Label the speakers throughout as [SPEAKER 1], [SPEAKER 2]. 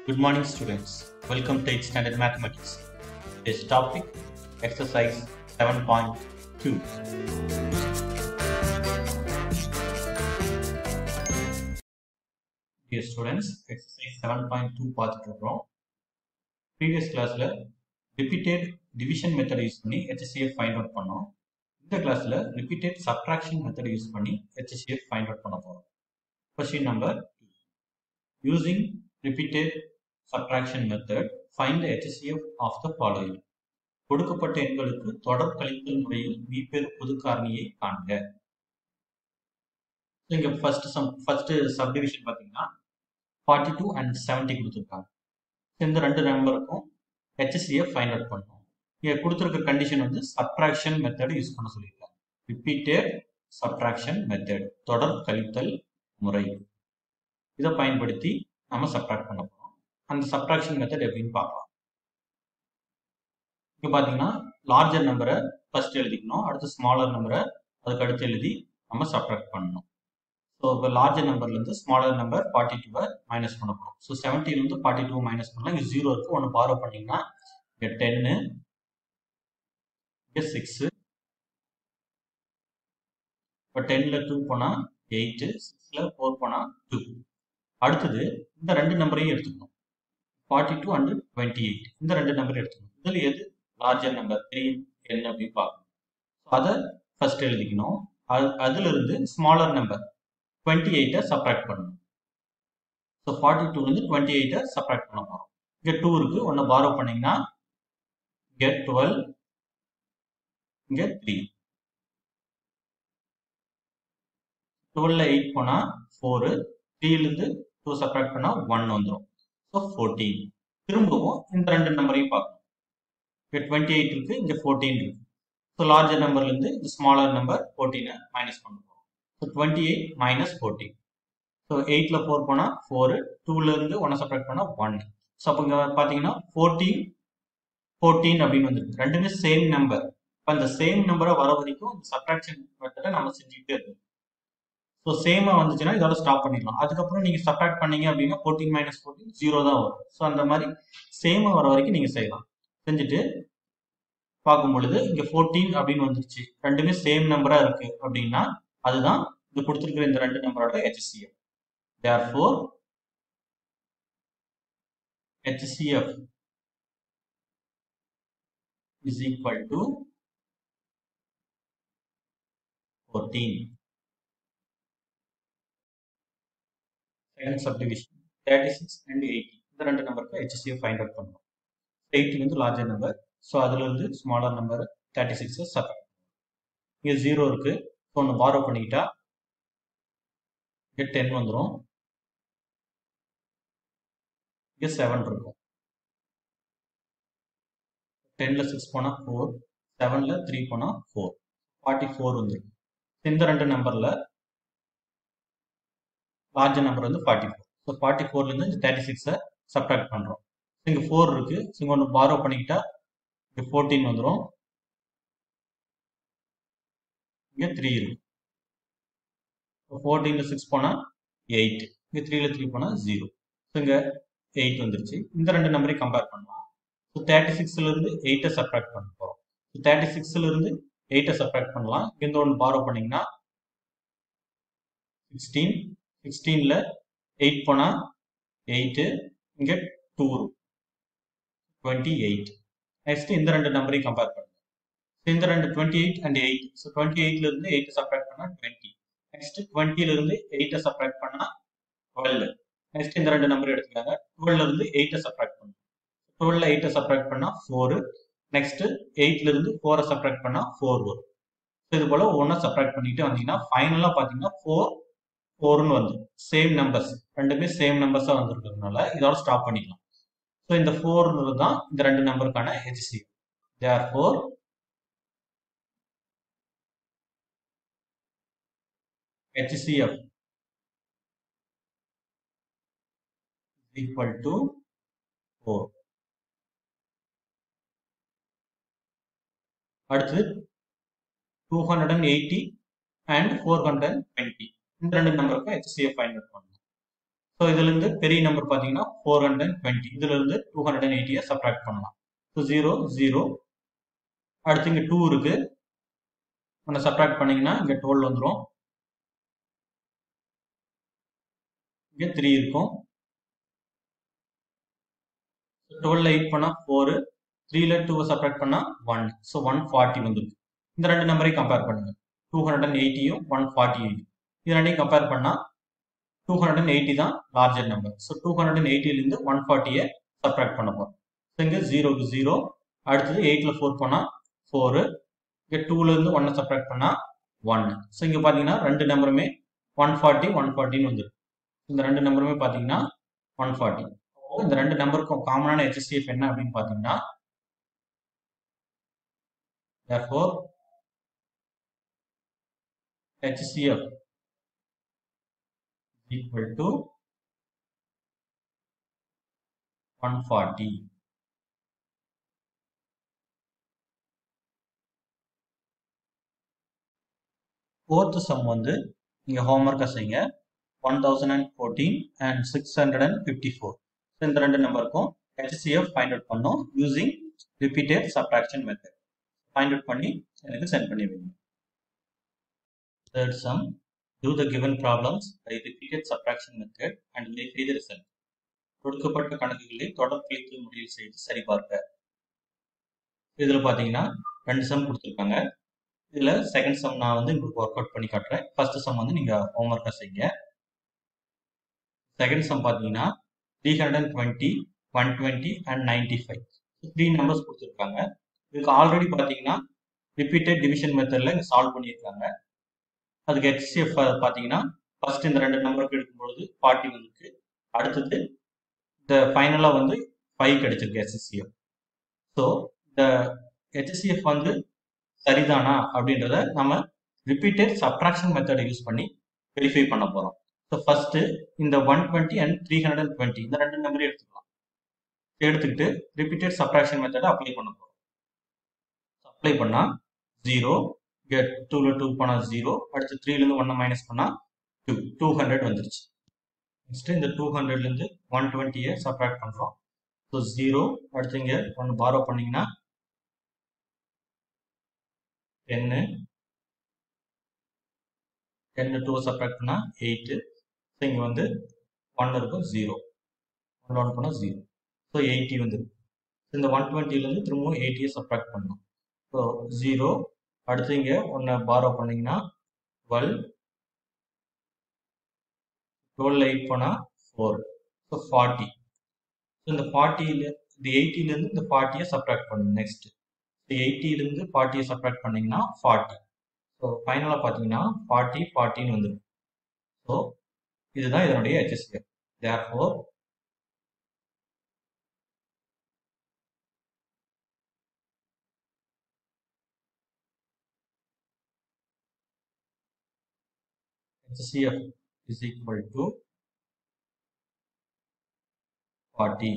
[SPEAKER 1] Good morning, students. Welcome to 8th Standard Mathematics. This topic, exercise 7.2. Dear students, exercise 7.2 பார்த்துட்டு இருக்கிறோம் previous கிளாஸில் repeated division method use பண்ணி HCF find out பண்ணோம் இந்த கிளாஸில் repeated subtraction method use பண்ணி HCF find out பண்ண போகிறோம் question number using repeated subtraction method find the HCF of the following கொடுக்கப்பட்ட எண்களுக்கு தொடர் கழித்தல் முறையில் மீப்பெரு பொது காரணியை காண்க இங்க ஃபர்ஸ்ட் சம் ஃபர்ஸ்ட் சப்டிவிஷன் பாத்தீங்கன்னா ஃபார்ட்டி டூ அண்ட் செவன்டி கொடுத்துருக்காங்க இந்த ரெண்டு நம்பருக்கும் HCF ஃபைண்ட் அவுட் பண்ணோம் இங்க கொடுத்துருக்க கண்டிஷன் வந்து சப்ட்ராக்ஷன் மெத்தட் யூஸ் பண்ண சொல்லியிருக்காங்க ரிப்பீட்டட் சப்ட்ராக்ஷன் மெத்தட் தொடர் கழித்தல் முறை இதை பயன்படுத்தி நம்ம சப்ட்ராக்ட் பண்ண போறோம் அந்த சப்ட்ராக்ஷன் மெத்தட் எப்படின்னு பார்க்கலாம் இப்போ பார்த்தீங்கன்னா லார்ஜர் நம்பரை ஃபர்ஸ்ட் எழுதிக்கணும் அடுத்து ஸ்மாலர் நம்பரை அதுக்கு அடுத்து எழுதி நம்ம சப்ட்ராக்ட் பண்ணணும் ஸோ இப்போ லார்ஜர் நம்பர்லேருந்து ஸ்மாலர் நம்பர் ஃபார்ட்டி டூவை மைனஸ் பண்ண போகிறோம் ஸோ செவன்டீன்லேருந்து ஃபார்ட்டி டூ மைனஸ் பண்ணலாம் இங்கே ஜீரோ இருக்கு ஒன்று பாரோ பண்ணிங்கன்னா இங்கே டென்னு இங்கே சிக்ஸு இப்போ டென்னில் டூ போனால் எயிட்டு சிக்ஸில் ஃபோர் போனால் டூ அடுத்தது இந்த ரெண்டு நம்பரையும் எடுத்துக்கணும் forty two and twenty eight இந்த ரெண்டு நம்பரையும் எடுத்துக்கணும் இதில் எது லார்ஜர் நம்பர் த்ரீ என்ன அப்படின்னு பார்க்கணும் ஸோ அதை ஃபர்ஸ்ட் எழுதிக்கணும் அது அதிலிருந்து ஸ்மாலர் நம்பர் டுவெண்ட்டி எயிட்டை சப்ராக்ட் பண்ணணும் ஸோ ஃபார்ட்டி டூலேருந்து டுவெண்ட்டி எயிட்டை சப்ராக்ட் பண்ண போகிறோம் இங்கே டூ இருக்கு ஒன்று பாரோ பண்ணீங்கன்னா இங்கே டுவெல் இங்கே த்ரீ டுவெல்ல எயிட் போனால் ஃபோரு த்ரீலேருந்து டூ சப்ராக்ட் பண்ணால் ஒன் வந்துடும் ஸோ ஃபோர்டீன் திரும்பவும் இந்த ரெண்டு நம்பரையும் பார்க்கணும் இங்கே டுவெண்ட்டி எயிட் இருக்கு இங்கே ஃபோர்டீன் இருக்கு ஸோ லார்ஜர் நம்பர்லேருந்து இந்த ஸ்மாலர் நம்பர் ஃபோர்டீனை மைனஸ் பண்ண போகிறோம் so twenty eight minus fourteen so எயிட்டில் ஃபோர் போனால் ஃபோரு டூலேருந்து ஒன்னை சப்ராக்ட் பண்ணால் ஒன் ஸோ அப்போ இங்கே பார்த்தீங்கன்னா ஃபோர்டீன் ஃபோர்டீன் அப்படின்னு வந்துருக்கு ரெண்டுமே சேம் நம்பர் இப்போ அந்த சேம் நம்பரை வர வரைக்கும் இந்த சப்ராக்ஷன் மெத்தடை நம்ம செஞ்சுக்கிட்டே இருக்கோம் ஸோ சேமா வந்துச்சுன்னா இதோட ஸ்டாப் பண்ணிடலாம் அதுக்கப்புறம் நீங்க சப்ராக்ட் பண்ணீங்க அப்படின்னா ஃபோர்டீன் மைனஸ் ஃபோர்டீன் ஜீரோ தான் வரும் ஸோ அந்த மாதிரி சேமா வர வரைக்கும் நீங்க செய்யலாம் செஞ்சுட்டு பார்க்கும் பொழுது இங்க ஃபோர்டீன் அப்படின்னு வந்துருச்சு ரெண்டுமே சேம் நம்பரா இருக்கு அப்படின்னா அதுதான் இது கொடுத்துருக்கிற இந்த ரெண்டு நம்பரோட HCF therefore HCF is equal to 14 second subdivision thirty six and eighty இந்த ரெண்டு நம்பருக்கு ஹெச்சிஎஃப் ஃபைண்ட் அவுட் பண்ணுறோம் எயிட்டி வந்து லார்ஜர் நம்பர் ஸோ அதுலேருந்து smaller number thirty six subtract இங்கே ஜீரோ இருக்கு ஸோ ஒன்று பாரோ பண்ணிக்கிட்டா இங்கே டென் வந்துடும் இங்கே செவன் இருக்கும் டென்னில் சிக்ஸ் போனால் ஃபோர் செவனில் த்ரீ போனால் ஃபோர் ஃபார்ட்டி ஃபோர் வந்துருக்கு இந்த ரெண்டு நம்பரில் லார்ஜர் நம்பர் வந்து ஃபார்ட்டி ஃபோர் ஸோ ஃபார்ட்டி ஃபோர்லேருந்து இந்த தேர்ட்டி சிக்ஸை சப்ராக்ட் பண்ணுறோம் இங்கே ஃபோர் இருக்கு ஸோ இங்கே ஒன்று பாரோ பண்ணிக்கிட்டா இங்கே ஃபோர்டீன் வந்துடும் இங்கே த்ரீ இருக்கு இப்போ ஃபோர்டீனில் சிக்ஸ் போனால் எயிட் இங்கே த்ரீல த்ரீ போனால் ஜீரோ ஸோ இங்கே எயிட் வந்துருச்சு இந்த ரெண்டு நம்பரையும் கம்பேர் பண்ணலாம் ஸோ தேர்ட்டி சிக்ஸ்லேருந்து எயிட்டை சப்ராக்ட் பண்ண போகிறோம் ஸோ தேர்ட்டி சிக்ஸ்லேருந்து எயிட்டை சப்ராக்ட் பண்ணலாம் இந்த ஒன்று பாரோ பண்ணிங்கன்னா சிக்ஸ்டீன் சிக்ஸ்டீனில் எயிட் போனால் எயிட்டு இங்கே டூ டுவெண்ட்டி எயிட் நெக்ஸ்ட் இந்த ரெண்டு நம்பரையும் கம்பேர் பண்ணுங்க ஸோ இந்த ரெண்டு twenty eight and eight so twenty எயிட்லேருந்து எயிட்டை சப்ராக்ட் பண்ணால் டுவெண்ட்டி நெக்ஸ்ட் டுவெண்ட்டிலேருந்து எயிட்டை சப்ராக்ட் பண்ணால் டுவெல் நெக்ஸ்ட் இந்த ரெண்டு நம்பர் எடுத்துக்காங்க டுவெல்லேருந்து எயிட்டை சப்ராக்ட் பண்ணும் டுவெல்ல எயிட்டை சப்ராக்ட் பண்ணால் ஃபோரு நெக்ஸ்ட் எயிட்லேருந்து ஃபோரை சப்ராக்ட் பண்ணால் ஃபோர் வரும் ஸோ இது போல் ஒவ்வொன்றா சப்ராக்ட் பண்ணிட்டு வந்தீங்கன்னா ஃபைனலாக பார்த்தீங்கன்னா ஃபோர் ஃபோர்னு வந்து சேம் நம்பர்ஸ் ரெண்டுமே சேம் நம்பர்ஸாக வந்துருக்கிறதுனால இதோட ஸ்டாப் பண்ணிக்கலாம் ஸோ இந்த ஃபோர்ன்றது தான் இந்த ரெண்டு நம்பருக்கான HCF therefore HCF equal to four அடுத்து two hundred and eighty and four hundred and twenty இந்த ரெண்டு நம்பருக்கும் ஹெச்சிஎஃப் ஃபைண்ட் அவுட் பண்ணணும் ஸோ இதுல இருந்து பெரிய நம்பர் பார்த்தீங்கன்னா ஃபோர் ஹண்ட்ரட் டுவெண்ட்டி இதுல இருந்து டூ ஹண்ட்ரட் அண்ட் எயிட்டியை சப்ராக்ட் பண்ணலாம் ஸோ ஜீரோ ஜீரோ அடுத்து இங்கே டூ இருக்கு ஒன்று சப்ராக்ட் பண்ணீங்கன்னா இங்கே டுவெல் வந்துடும் இங்கே த்ரீ இருக்கும் டுவெல் எயிட் பண்ணால் ஃபோரு த்ரீல டூவை சப்ராக்ட் பண்ணால் ஒன் ஸோ ஒன் ஃபார்ட்டி வந்துருக்கு இந்த ரெண்டு நம்பரையும் கம்பேர் பண்ணுங்க டூ ஹண்ட்ரட் அண்ட் எயிட்டியும் ஒன் ஃபார்ட்டி எயிட் இது ரெண்டையும் கம்பேர் பண்ணால் டூ ஹண்ட்ரட் அண்ட் எயிட்டி தான் larger number so two hundred and எயிட்டிலேருந்து ஒன் ஃபார்ட்டியை சப்ராக்ட் பண்ண போகிறோம் ஸோ இங்கே ஜீரோக்கு ஜீரோ அடுத்தது எயிட்டில் ஃபோர் பண்ணால் ஃபோரு இங்கே டூலேருந்து ஒன்னை சப்ராக்ட் பண்ணால் ஒன்று ஸோ இங்கே பார்த்தீங்கன்னா ரெண்டு நம்பருமே ஒன் ஃபார்ட்டி ஒன் ஃபார்ட்டின்னு வந்துருக்கு இந்த ரெண்டு நம்பருமே பார்த்தீங்கன்னா ஒன் ஃபார்ட்டி இந்த ரெண்டு நம்பருக்கும் காமனான ஹெச்எஸ்டிஎஃப் என்ன அப்படின்னு பார்த்தீங்கன்னா therefore HCF equal to 140 fourth sum வந்து நீங்க ஹோம்ஒர்க்கை செய்யுங்க one thousand and fourteen and six hundred and fifty four இந்த ரெண்டு நம்பருக்கும் ஹெச்சிஎஃப் ஃபைண்ட் அவுட் பண்ணோம் using repeated subtraction method find out பண்ணி எனக்கு சென்ட் பண்ணி வைங்க third sum do the given problems by repeated subtraction method and verify the result கொடுக்கப்பட்ட கணக்குகளை தொடர் கழித்து முறையில் செய்து சரிபார்க்க இதுல பாத்தீங்கன்னா ரெண்டு சம் கொடுத்துருக்காங்க இதுல செகண்ட் சம் நான் வந்து உங்களுக்கு ஒர்க் அவுட் பண்ணி காட்டுறேன் ஃபர்ஸ்ட் சம் வந்து நீங்க ஹோம்ஒர்க்கா செய்யுங்க செகண்ட் சம் பாத்தீங்கன்னா three hundred and twenty one twenty and ninety five three numbers கொடுத்துருக்காங்க இதுக்கு ஆல்ரெடி பாத்தீங்கன்னா ரிப்பீட்டட் டிவிஷன் மெத்தட்ல இங்க சால்வ் பண்ணியிருக்காங்க அதுக்கு ஹெச்சிஎஃப் பார்த்தீங்கன்னா ஃபர்ஸ்ட் இந்த ரெண்டு நம்பருக்கு எடுக்கும்பொழுது ஃபார்ட்டி வந்துருக்கு அடுத்தது இந்த ஃபைனலாக வந்து ஃபைவ் கிடைச்சிருக்கு ஹெச்சிஎஃப் ஸோ இந்த ஹெச்சிஎஃப் வந்து சரிதானா அப்படின்றத நம்ம ரிப்பீட்டட் சப்ராக்ஷன் மெத்தடை யூஸ் பண்ணி வெரிஃபை பண்ண போகிறோம் ஸோ ஃபர்ஸ்ட் இந்த one twenty and three hundred and twenty இந்த ரெண்டு நம்பரையும் எடுத்துக்கலாம் எடுத்துக்கிட்டு ரிப்பீட்டட் சப்ராக்ஷன் மெத்தடை அப்ளை பண்ண போகிறோம் அப்ளை பண்ணால் ஜீரோ இங்கே டூவில் டூ பண்ணால் ஜீரோ அடுத்து த்ரீலேருந்து ஒன்னை மைனஸ் பண்ணால் டூ டூ ஹண்ட்ரட் வந்துருச்சு நெக்ஸ்ட் இந்த டூ ஹண்ட்ரட்லேருந்து ஒன் டுவெண்ட்டியை சப்ராக்ட் பண்ணுறோம் ஸோ ஜீரோ அடுத்து இங்கே ஒன்று பாரோ பண்ணிங்கன்னா டென்னு டென்னு டூ சப்ராக்ட் பண்ணால் எயிட்டு ஸோ இங்கே வந்து ஒன் இருக்கும் ஜீரோ ஒன் ஒன் பண்ணால் ஜீரோ ஸோ எயிட்டி வந்துருக்கு இந்த ஒன் டுவெண்ட்டிலேருந்து திரும்பவும் எயிட்டியை சப்ராக்ட் பண்ணணும் ஸோ ஜீரோ அடுத்து இங்கே ஒன்று பாரோ பண்ணிங்கன்னா டுவெல் டுவெல் எயிட் போனால் ஃபோர் ஸோ ஃபார்ட்டி ஸோ இந்த ஃபார்ட்டியில் இந்த எயிட்டிலேருந்து இந்த ஃபார்ட்டியை சப்ராக்ட் பண்ணணும் நெக்ஸ்ட் இந்த எயிட்டிலேருந்து ஃபார்ட்டியை சப்ராக்ட் பண்ணிங்கன்னா ஃபார்ட்டி ஸோ ஃபைனலாக பார்த்தீங்கன்னா ஃபார்ட்டி ஃபார்ட்டின்னு வந்துடும் ஸோ இதுதான் இதனுடைய HCF therefore HCF is equal to 40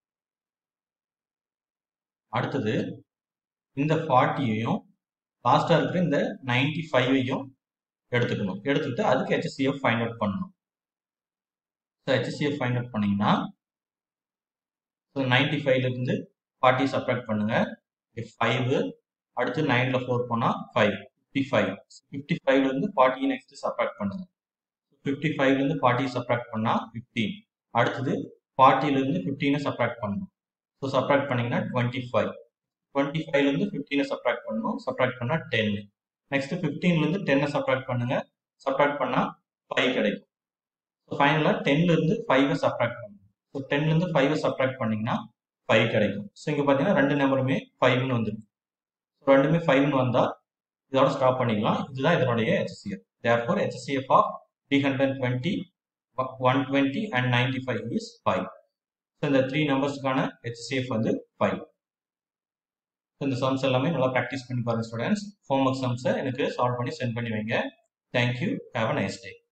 [SPEAKER 1] அடுத்தது இந்த 40யையும் லாஸ்டா இருக்கிற இந்த 95ஐயும் எடுத்துக்கணும் எடுத்துக்கிட்டு அதுக்கு HCF ஃபைண்ட் அவுட் பண்ணணும் ஸோ HCF ஃபைண்ட் அவுட் பண்ணீங்கன்னா ஸோ நைன்டி ஃபைவ்ல இருந்து ஃபார்ட்டி சப்ராக்ட் பண்ணுங்க ஃபைவ் அடுத்து நைன்ல ஃபோர் போனா ஃபைவ் ஃபிஃப்டி ஃபைவ் ஃபிஃப்டி ஃபைவ்ல இருந்து ஃபார்ட்டி நெக்ஸ்ட் சப்ராக்ட் பண்ணுங்க ஃபிஃப்டி ஃபைவ்ல இருந்து ஃபார்ட்டி சப்ராக்ட் பண்ணா ஃபிஃப்டீன் அடுத்தது ஃபார்ட்டில இருந்து ஃபிஃப்டீனை சப்ராக்ட் பண்ணணும் ஸோ சப்ராக்ட் பண்ணீங்கன்னா டுவெண்ட்டி ஃபைவ் டுவெண்ட்டி ஃபைவ்ல இருந்து ஃபிஃப்டீனை சப்ராக்ட் பண்ணணும் சப்ராக்ட் பண்ணா டென் நெக்ஸ்ட் ஃபிஃப்டீன்ல இருந்து டென்னை சப்ராக்ட் பண்ணுங்க சப்ராக்ட் பண்ணா ஃபைவ் கிடைக்கும் ஸோ ஃபைனலாக டென்ல இருந்து ஃபைவை சப்ராக்ட் பண்ணணும் ஸோ டென்ல இருந்து ஃபைவை சப்ராக்ட் பண்ணீங்கன்னா ஃபைவ் கிடைக்கும் ஸோ இங்கே பார்த்தீங்கன்னா ரெண்டு நம்பருமே ஃபைவ்னு வந்துருக்கு ஸோ ரெண்டுமே ஃபைவ்னு வந்தால் இதோட ஸ்டாப் பண்ணிக்கலாம் இதுதான் இதனுடைய HCF therefore HCF of three hundred twenty one twenty and ninety five is five so இந்த த்ரீ நம்பர்ஸ்க்கான ஹெச்சிஎஃப் வந்து ஃபைவ் இந்த சம்ஸ் எல்லாமே நல்லா ப்ராக்டிஸ் பண்ணி பாருங்க ஸ்டூடெண்ட்ஸ் ஹோம்ஒர்க் சம்ஸை எனக்கு சால்வ் பண்ணி சென்ட் பண்ணி வைங்க thank you have a nice day